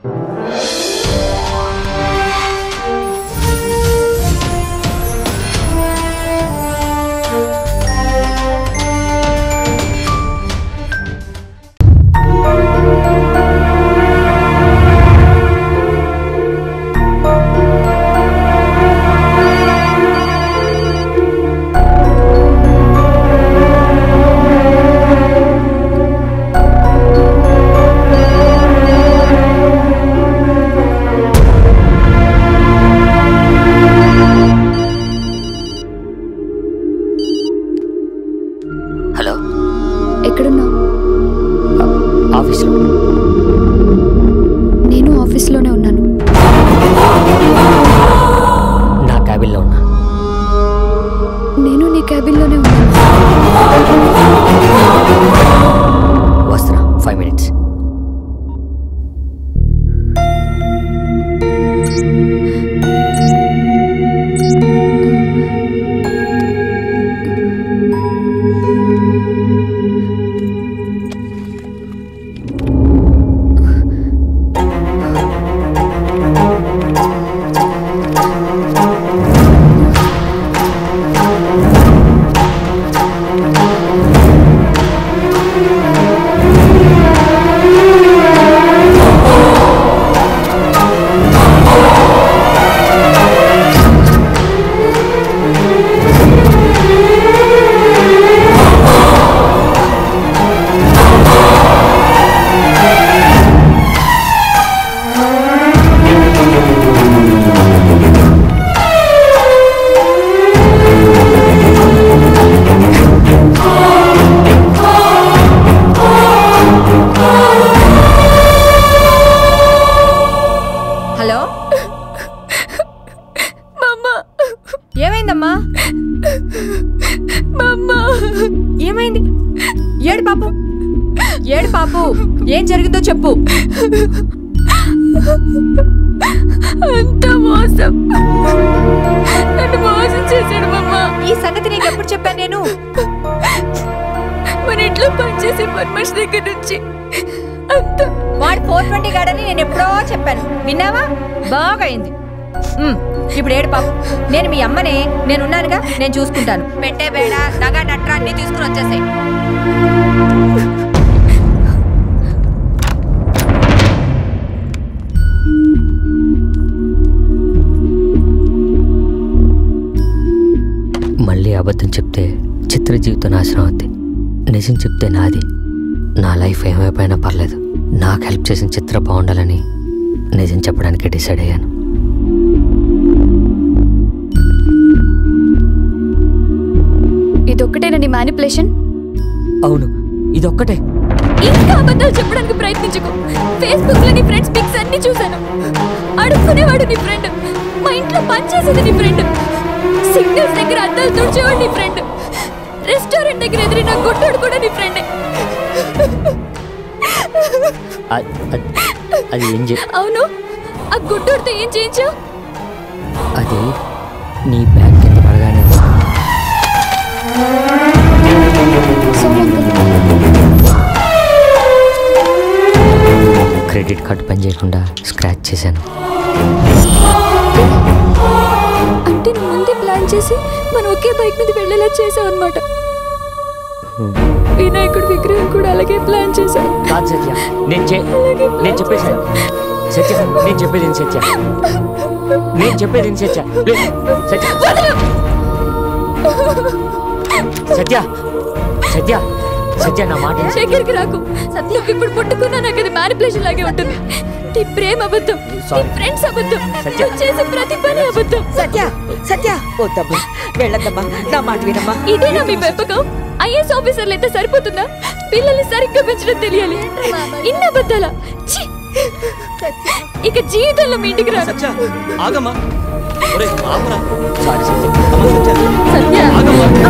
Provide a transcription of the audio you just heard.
Hello ఎక్కడున్నావు ఆఫీస్లో నేను ఆఫీస్లోనే ఉన్నాను నా క్యాబిన్లో ఉన్నా నేను నీ క్యాబిన్లోనే ఉన్నాను వస్తున్నా ఫైవ్ మినిట్స్ హలో ఏమైందమ్మా ఏమైంది ఏడు పాపు ఏడు పాపు ఏం జరిగిందో చెప్పు అంత మోసం నన్ను మోసం చేశాడు మమ్మ ఈ సంగతి నీకు ఎప్పుడు చెప్పాను నేను మన ఇంట్లో పనిచేసే పని మనిషి దగ్గర నుంచి అంత వాడు ఫోర్ ట్వంటీ గాడని నేను ఎప్పుడో చెప్పాను విన్నావా బాగా అయింది ఉమ్, ఇప్పుడు ఏడు పాపు నేను మీ అమ్మనే నేనున్నానుగా నేను చూసుకుంటాను పెట్టే బేడ నగ నట్ర అన్ని తీసుకుని వచ్చేసాయి మళ్ళీ అబద్ధం చెప్తే చిత్ర జీవితం నాశనం అవుద్ది నిజం చెప్తే నాది నా లైఫ్ ఏమైపోయినా పర్లేదు నాకు హెల్ప్ చేసిన చిత్ర బాగుండాలని నిజం చెప్పడానికి డిసైడ్ అయ్యాను ఇదొక్కటేనా నీ మ్యానిపులేషన్ అవును ఇదొక్కటే ఇంకా అబద్ధాలు చెప్పడానికి ప్రయత్నించకు ఫేస్బుక్ లో నీ ఫ్రెండ్స్ పిక్స్ అన్ని చూశాను అడుక్కునేవాడు నీ ఫ్రెండ్ మా ఇంట్లో పనిచేసేది నీ ఫ్రెండ్ సిగ్నల్స్ దగ్గర అద్దాలు తుడిచేవాడు నీ ఫ్రెండ్ రెస్టారెంట్ దగ్గర ఎదిరిన గుడ్డోడు కూడా నీ ఫ్రెండే అ- అ- అది ఏం చే అవును ఆ గుడ్డోడితో ఏం చేయించావు అది నీ బ్యాగ్ కింద పడగానే క్రెడిట్ కార్డు పనిచేయకుండా స్క్రాచ్ చేశాను అంటే నువ్వు ముందే ప్లాన్ చేసి మనం ఒకే బైక్ మీద వెళ్ళేలా చేసావు అనమాట వినాయకుడి విగ్రహం కూడా అలాగే ప్లాన్ చేశావు కాదు సత్య నేను చే నేను చెప్పేసాను సత్య నేను చెప్పేది ఏంటి సత్య నేను చెప్పేది ఏంటి సత్య ప్లీజ్, సత్య సత్య సత్య సత్య నా మాట విను. దగ్గరికి రాకు నువ్వు ఇప్పుడు పుట్టుకున్నా నాకు అది మ్యానిపులేషన్ లాగే ఉంటుంది నీ ప్రేమ అబద్ధం నీ Sorry. ఫ్రెండ్స్ అబద్ధం సత్య. నువ్వు చేసే ప్రతి పని అబద్ధం సత్య సత్య వద్దమ్మా వెళ్ళద్దమ్మా నా మాట వినమ్మా ఇదేనా మీ పెంపకం ఐఏఎస్ ఆఫీసర్లు అయితే సరిపోతుందా పిల్లల్ని సరిగ్గా పెంచడం తెలియాలి ఇన్న అబద్ధాలా ఛీ! ఇక జీవితంలో మీ ఇంటికి రాను సత్య ఆగమ్మా ఒరేయ్ ఆగురా సారీ సత్య అమ్మ సత్య సత్య ఆగమ్మా